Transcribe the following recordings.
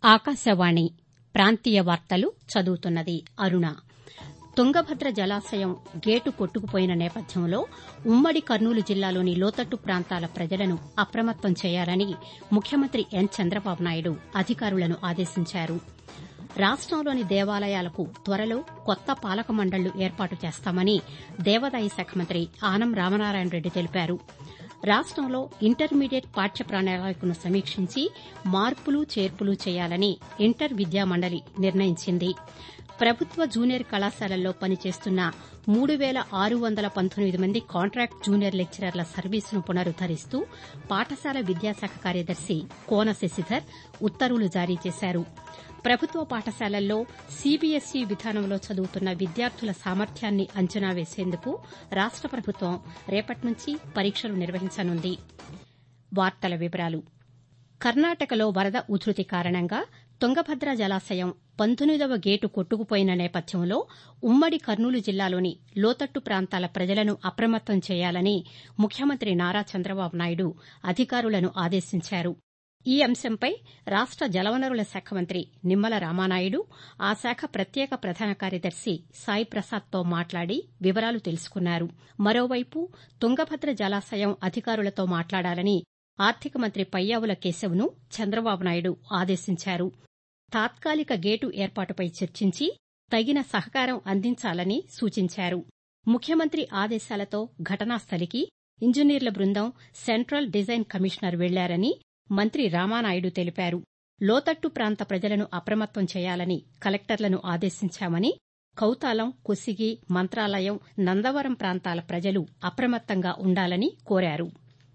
ఆకాశవాణి ప్రాంతీయ వార్తలు చదువుతున్నది అరుణ తుంగభద్ర జలాశయం గేటు కొట్టుకుపోయిన నేపథ్యంలో ఉమ్మడి కర్నూలు జిల్లాలోని లోతట్టు ప్రాంతాల ప్రజలను అప్రమత్తం చేయాలని ముఖ్యమంత్రి ఎన్ చంద్రబాబు నాయుడు అధికారులను ఆదేశించారు రాష్టంలోని దేవాలయాలకు త్వరలో కొత్త పాలక మండళ్లు ఏర్పాటు చేస్తామని దేవాదాయ శాఖ మంత్రి ఆనం రామనారాయణ రెడ్డి తెలిపారు రాష్టంలో ఇంటర్మీడియట్ పాఠ్య ప్రణాళికను సమీక్షించి మార్పులు చేర్పులు చేయాలని ఇంటర్ విద్యామండలి నిర్ణయించింది ప్రభుత్వ జూనియర్ కళాశాలల్లో పనిచేస్తున్న మూడు వేల ఆరు వందల పంతొమ్మిది మంది కాంట్రాక్ట్ జూనియర్ లెక్చరర్ల సర్వీసును పునరుద్దరిస్తూ పాఠశాల విద్యాశాఖ కార్యదర్శి కోన శశిధర్ ఉత్తర్వులు జారీ చేశారు ప్రభుత్వ పాఠశాలల్లో సీబీఎస్ఈ విధానంలో చదువుతున్న విద్యార్థుల సామర్థ్యాన్ని అంచనా వేసేందుకు రాష్ట ప్రభుత్వం రేపటి నుంచి పరీక్షలు నిర్వహించనుంది వార్తల వివరాలు కర్ణాటకలో వరద ఉధృతి కారణంగా తుంగభద్ర జలాశయం పంతొమ్మిదవ గేటు కొట్టుకుపోయిన నేపథ్యంలో ఉమ్మడి కర్నూలు జిల్లాలోని లోతట్టు ప్రాంతాల ప్రజలను అప్రమత్తం చేయాలని ముఖ్యమంత్రి నారా చంద్రబాబు నాయుడు అధికారులను ఆదేశించారు ఈ అంశంపై రాష్ట జలవనరుల శాఖ మంత్రి నిమ్మల రామానాయుడు ఆ శాఖ ప్రత్యేక ప్రధాన కార్యదర్శి సాయి ప్రసాద్తో మాట్లాడి వివరాలు తెలుసుకున్నారు మరోవైపు తుంగభద్ర జలాశయం అధికారులతో మాట్లాడాలని ఆర్థిక మంత్రి పయ్యావుల కేశవ్ను చంద్రబాబు నాయుడు ఆదేశించారు తాత్కాలిక గేటు ఏర్పాటుపై చర్చించి తగిన సహకారం అందించాలని సూచించారు ముఖ్యమంత్రి ఆదేశాలతో ఘటనాస్థలికి ఇంజనీర్ల బృందం సెంట్రల్ డిజైన్ కమిషనర్ వెళ్లారని మంత్రి రామానాయుడు తెలిపారు లోతట్టు ప్రాంత ప్రజలను అప్రమత్తం చేయాలని కలెక్టర్లను ఆదేశించామని కౌతాలం కొసిగి మంత్రాలయం నందవరం ప్రాంతాల ప్రజలు అప్రమత్తంగా ఉండాలని కోరారు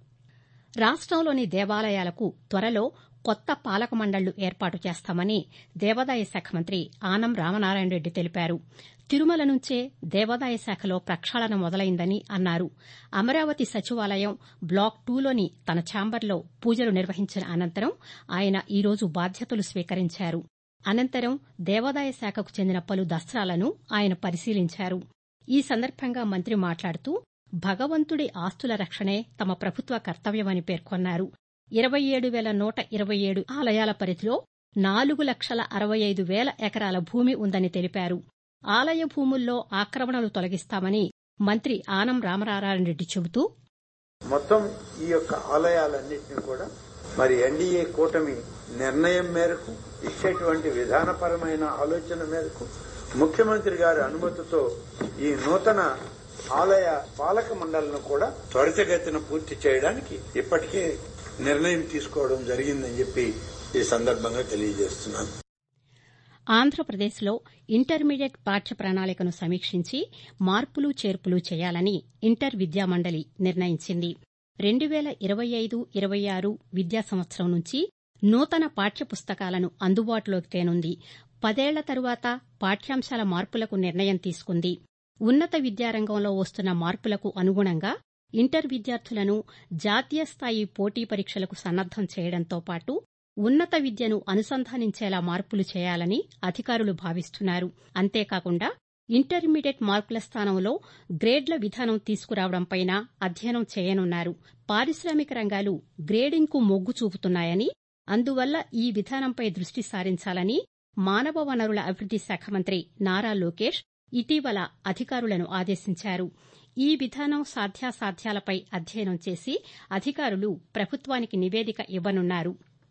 రాష్టంలోని దేవాలయాలకు త్వరలో కొత్త పాలక మండళ్లు ఏర్పాటు చేస్తామని దేవాదాయ శాఖ మంత్రి ఆనం రామనారాయణ రెడ్డి తెలిపారు తిరుమల నుంచే దేవాదాయ శాఖలో ప్రక్షాళన మొదలైందని అన్నారు అమరావతి సచివాలయం బ్లాక్ టూలోని తన ఛాంబర్లో పూజలు నిర్వహించిన అనంతరం ఆయన ఈరోజు బాధ్యతలు స్వీకరించారు అనంతరం దేవాదాయ శాఖకు చెందిన పలు దస్త్రాలను ఆయన పరిశీలించారు ఈ సందర్భంగా మంత్రి మాట్లాడుతూ భగవంతుడి ఆస్తుల రక్షణే తమ ప్రభుత్వ కర్తవ్యమని పేర్కొన్నారు ఇరవై ఏడు వేల నూట ఇరవై ఏడు ఆలయాల పరిధిలో నాలుగు లక్షల అరవై ఐదు వేల ఎకరాల భూమి ఉందని తెలిపారు ఆలయ భూముల్లో ఆక్రమణలు తొలగిస్తామని మంత్రి ఆనం రామనారాయణ రెడ్డి చెబుతూ మొత్తం ఈ యొక్క ఆలయాలన్నింటినీ కూడా మరి ఎన్డీఏ కూటమి నిర్ణయం మేరకు ఇచ్చేటువంటి విధానపరమైన ఆలోచన మేరకు ముఖ్యమంత్రి గారి అనుమతితో ఈ నూతన ఆలయ పాలక మండలిని కూడా త్వరితగతిన పూర్తి చేయడానికి ఇప్పటికే నిర్ణయం తీసుకోవడం జరిగిందని చెప్పి ఈ సందర్భంగా తెలియజేస్తున్నాను ఆంధ్రప్రదేశ్లో ఇంటర్మీడియట్ పాఠ్య ప్రణాళికను సమీక్షించి మార్పులు చేర్పులు చేయాలని ఇంటర్ విద్యామండలి నిర్ణయించింది రెండు వేల ఇరవై ఐదు ఇరవై ఆరు విద్యా సంవత్సరం నుంచి నూతన పాఠ్య పుస్తకాలను అందుబాటులోకి తేనుంది పదేళ్ల తరువాత పాఠ్యాంశాల మార్పులకు నిర్ణయం తీసుకుంది ఉన్నత విద్యారంగంలో వస్తున్న మార్పులకు అనుగుణంగా ఇంటర్ విద్యార్థులను జాతీయ స్థాయి పోటీ పరీక్షలకు సన్నద్దం చేయడంతో పాటు ఉన్నత విద్యను అనుసంధానించేలా మార్పులు చేయాలని అధికారులు భావిస్తున్నారు అంతేకాకుండా ఇంటర్మీడియట్ మార్కుల స్థానంలో గ్రేడ్ల విధానం తీసుకురావడంపైనా అధ్యయనం చేయనున్నారు పారిశ్రామిక రంగాలు గ్రేడింగ్కు మొగ్గు చూపుతున్నాయని అందువల్ల ఈ విధానంపై దృష్టి సారించాలని మానవ వనరుల అభివృద్ది శాఖ మంత్రి నారా లోకేష్ ఇటీవల అధికారులను ఆదేశించారు ఈ విధానం సాధ్యాసాధ్యాలపై అధ్యయనం చేసి అధికారులు ప్రభుత్వానికి నివేదిక ఇవ్వనున్నారు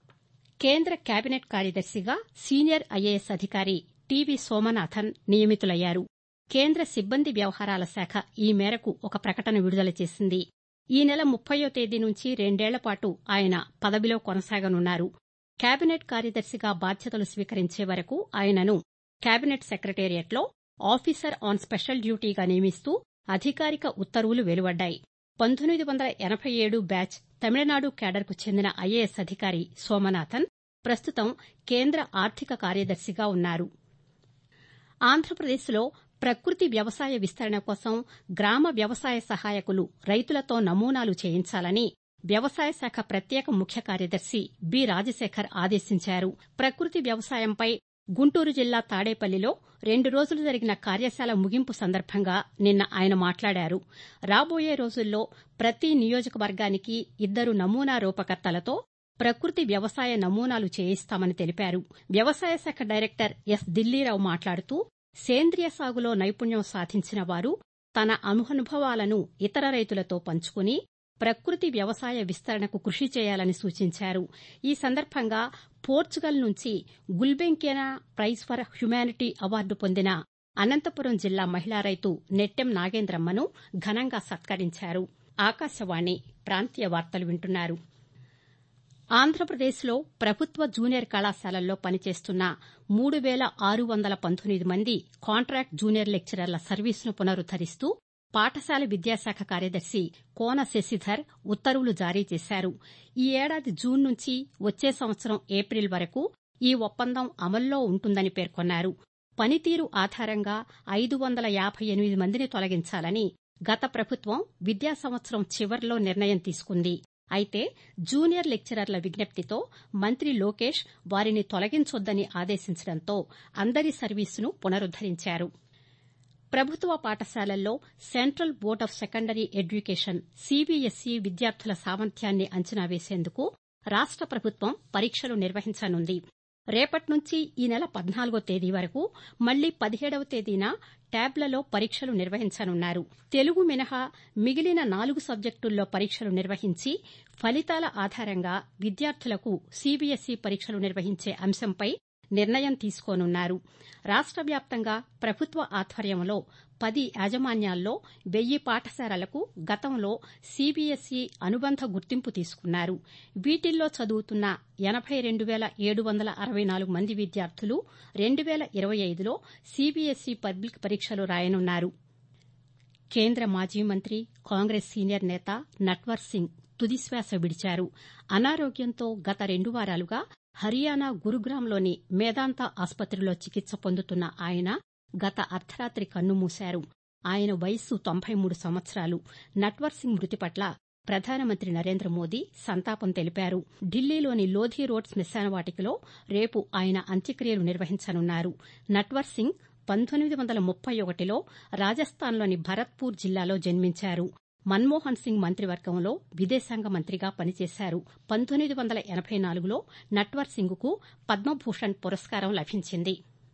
కేంద్ర కేబినెట్ కార్యదర్శిగా సీనియర్ ఐఏఎస్ అధికారి టీవీ సోమనాథన్ నియమితులయ్యారు కేంద్ర సిబ్బంది వ్యవహారాల శాఖ ఈ మేరకు ఒక ప్రకటన విడుదల చేసింది ఈ నెల ముప్పయో తేదీ నుంచి రెండేళ్ల పాటు ఆయన పదవిలో కొనసాగనున్నారు కేబినెట్ కార్యదర్శిగా బాధ్యతలు స్వీకరించే వరకు ఆయనను కేబినెట్ సెక్రటేరియట్లో ఆఫీసర్ ఆన్ స్పెషల్ డ్యూటీగా నియమిస్తూ అధికారిక ఉత్తర్వులు వెలువడ్డాయి పంతొమ్మిది వందల ఎనభై ఏడు బ్యాచ్ తమిళనాడు కేడర్కు చెందిన ఐఏఎస్ అధికారి సోమనాథన్ ప్రస్తుతం కేంద్ర ఆర్థిక కార్యదర్శిగా ఉన్నారు ఆంధ్రప్రదేశ్లో ప్రకృతి వ్యవసాయ విస్తరణ కోసం గ్రామ వ్యవసాయ సహాయకులు రైతులతో నమూనాలు చేయించాలని వ్యవసాయ శాఖ ప్రత్యేక ముఖ్య కార్యదర్శి బి రాజశేఖర్ ఆదేశించారు ప్రకృతి వ్యవసాయంపై గుంటూరు జిల్లా తాడేపల్లిలో రెండు రోజులు జరిగిన కార్యశాల ముగింపు సందర్భంగా నిన్న ఆయన మాట్లాడారు రాబోయే రోజుల్లో ప్రతి నియోజకవర్గానికి ఇద్దరు నమూనా రూపకర్తలతో ప్రకృతి వ్యవసాయ నమూనాలు చేయిస్తామని తెలిపారు వ్యవసాయ శాఖ డైరెక్టర్ ఎస్ దిల్లీరావు మాట్లాడుతూ సేంద్రియ సాగులో నైపుణ్యం సాధించిన వారు తన అనుభవాలను ఇతర రైతులతో పంచుకుని ప్రకృతి వ్యవసాయ విస్తరణకు కృషి చేయాలని సూచించారు ఈ సందర్భంగా పోర్చుగల్ నుంచి Gulbenkian prize for humanity award పొందిన అనంతపురం జిల్లా మహిళా రైతు నెట్టెం నాగేంద్రమ్మను ఘనంగా సత్కరించారు ఆకాశవాణి ప్రాంతీయ వార్తలు వింటున్నారు ఆంధ్రప్రదేశ్లో ప్రభుత్వ జూనియర్ కళాశాలల్లో పనిచేస్తున్న మూడు వేల ఆరు వందల పంతొమ్మిది మంది కాంట్రాక్ట్ జూనియర్ లెక్చరర్ల సర్వీసును పునరుద్దరిస్తూ పాఠశాల విద్యాశాఖ కార్యదర్శి కోన శశిధర్ ఉత్తర్వులు జారీ చేశారు ఈ ఏడాది జూన్ నుంచి వచ్చే సంవత్సరం ఏప్రిల్ వరకు ఈ ఒప్పందం అమల్లో ఉంటుందని పేర్కొన్నారు పనితీరు ఆధారంగా ఐదు వందల యాభై ఎనిమిది మందిని తొలగించాలని గత ప్రభుత్వం విద్యా సంవత్సరం చివర్లో నిర్ణయం తీసుకుంది అయితే జూనియర్ లెక్చరర్ల విజ్ఞప్తితో మంత్రి లోకేష్ వారిని తొలగించొద్దని ఆదేశించడంతో అందరి సర్వీసును పునరుద్దరించారు ప్రభుత్వ పాఠశాలల్లో central board of secondary education CBSE విద్యార్థుల సామర్థ్యాన్ని అంచనా వేసేందుకు రాష్ట ప్రభుత్వం పరీక్షలు నిర్వహించనుంది రేపటి నుంచి ఈ నెల పద్నాలుగో తేదీ వరకు మళ్లీ పదిహేడవ తేదీన ట్యాబ్లలో పరీక్షలు నిర్వహించనున్నారు తెలుగు మినహా మిగిలిన నాలుగు సబ్జెక్టుల్లో పరీక్షలు నిర్వహించి ఫలితాల ఆధారంగా విద్యార్థులకు సీబీఎస్ఈ పరీక్షలు నిర్వహించే అంశంపై నిర్ణయం తీసుకోనున్నారు రాష్ట వ్యాప్తంగా ప్రభుత్వ ఆధ్వర్యంలో పది యాజమాన్యాల్లో వెయ్యి పాఠశాలలకు గతంలో సీబీఎస్ఈ అనుబంధ గుర్తింపు తీసుకున్నారు వీటిల్లో చదువుతున్న ఎనబై రెండు వేల ఏడు వందల అరవై నాలుగు మంది విద్యార్థులు రెండు వేల ఇరవై ఐదులో సీబీఎస్ఈ పబ్లిక్ పరీక్షలు రాయనున్నారు కేంద్ర మాజీ మంత్రి కాంగ్రెస్ సీనియర్ నేత నట్వర్ సింగ్ తుదిశ్వాస విడిచారు అనారోగ్యంతో గత రెండు వారాలుగా హర్యానా గురుగ్రామ్లోని మేదాంత ఆసుపత్రిలో చికిత్స పొందుతున్న ఆయన గత అర్ధరాత్రి కన్నుమూశారు ఆయన వయస్సు తొంభై మూడు సంవత్సరాలు నట్వర్ సింగ్ మృతి పట్ల ప్రధానమంత్రి నరేంద్ర మోదీ సంతాపం తెలిపారు ఢిల్లీలోని లోధి రోడ్ శ్మశానవాటికలో రేపు ఆయన అంత్యక్రియలు నిర్వహించనున్నారు నట్వర్ సింగ్ పంతొమ్మిది వందల ముప్పై ఒకటిలో రాజస్థాన్లోని భరత్పూర్ జిల్లాలో జన్మించారు మన్మోహన్ సింగ్ మంత్రివర్గంలో విదేశాంగ మంత్రిగా పనిచేశారు పంతొమ్మిది వందల ఎనబై నాలుగులో నట్వర్ సింగ్కు పద్మభూషణ్ పురస్కారం లభించింది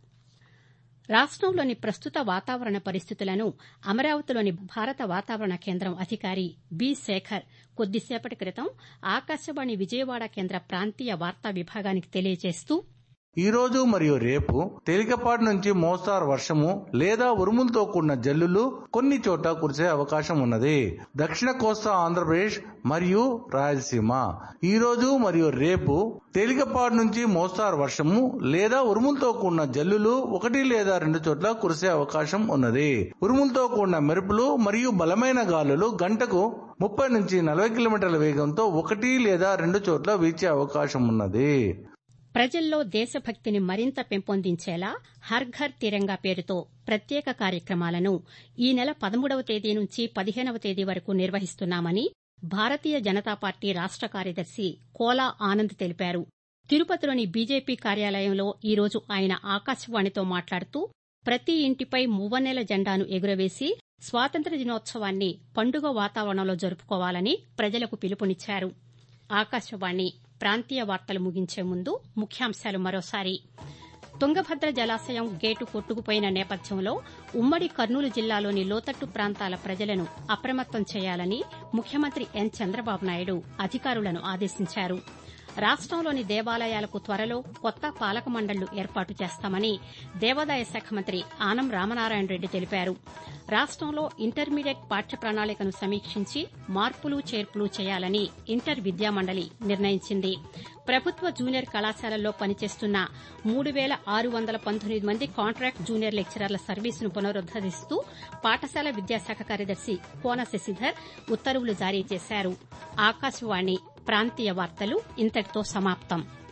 రాష్టంలోని ప్రస్తుత వాతావరణ పరిస్థితులను అమరావతిలోని భారత వాతావరణ కేంద్రం అధికారి బి శేఖర్ కొద్దిసేపటి క్రితం ఆకాశవాణి విజయవాడ కేంద్ర ప్రాంతీయ వార్తా విభాగానికి తెలియజేస్తూ ఈ రోజు మరియు రేపు తేలికపాటి నుంచి మోస్తారు వర్షము లేదా ఉరుములతో కూడిన జల్లులు కొన్ని చోట్ల కురిసే అవకాశం ఉన్నది దక్షిణ కోస్తా ఆంధ్రప్రదేశ్ మరియు రాయలసీమ ఈ రోజు మరియు రేపు తేలికపాటి నుంచి మోస్తారు వర్షము లేదా ఉరుములతో కూడిన జల్లులు ఒకటి లేదా రెండు చోట్ల కురిసే అవకాశం ఉన్నది ఉరుములతో కూడిన మెరుపులు మరియు బలమైన గాలులు గంటకు ముప్పై నుంచి నలభై కిలోమీటర్ల వేగంతో ఒకటి లేదా రెండు చోట్ల వీచే అవకాశం ఉన్నది ప్రజల్లో దేశభక్తిని మరింత పెంపొందించేలా హర్ ఘర్ తిరంగా పేరుతో ప్రత్యేక కార్యక్రమాలను ఈ నెల పదమూడవ తేదీ నుంచి పదిహేనవ తేదీ వరకు నిర్వహిస్తున్నామని భారతీయ జనతా పార్టీ రాష్ట కార్యదర్శి కోలా ఆనంద్ తెలిపారు తిరుపతిలోని బీజేపీ కార్యాలయంలో ఈ రోజు ఆయన ఆకాశవాణితో మాట్లాడుతూ ప్రతి ఇంటిపై మువ్వన్నెల జెండాను ఎగురవేసి స్వాతంత్ర్య దినోత్సవాన్ని పండుగ వాతావరణంలో జరుపుకోవాలని ప్రజలకు పిలుపునిచ్చారు ఆకాశవాణి ప్రాంతీయ వార్తలు ముగించే ముందు ముఖ్యాంశాలు మరోసారి తుంగభద్ర జలాశయం గేటు కొట్టుకుపోయిన నేపథ్యంలో ఉమ్మడి కర్నూలు జిల్లాలోని లోతట్టు ప్రాంతాల ప్రజలను అప్రమత్తం చేయాలని ముఖ్యమంత్రి ఎన్ చంద్రబాబు నాయుడు అధికారులను ఆదేశించారు రాష్టంలోని దేవాలయాలకు త్వరలో కొత్త పాలక మండళ్లు ఏర్పాటు చేస్తామని దేవాదాయ శాఖ మంత్రి ఆనం రామనారాయణ రెడ్డి తెలిపారు రాష్టంలో ఇంటర్మీడియట్ పాఠ్య ప్రణాళికను సమీక్షించి మార్పులు చేర్పులు చేయాలని ఇంటర్ విద్యామండలి నిర్ణయించింది ప్రభుత్వ జూనియర్ కళాశాలల్లో పనిచేస్తున్న మూడు వేల ఆరు వందల పంతొమ్మిది మంది కాంట్రాక్ట్ జూనియర్ లెక్చరర్ల సర్వీసును పునరుద్దరిస్తూ పాఠశాల విద్యాశాఖ కార్యదర్శి కోన శశిధర్ ఉత్తర్వులు జారీ చేశారు ఆకాశవాణి ప్రాంతీయ వార్తలు ఇంతటితో సమాప్తం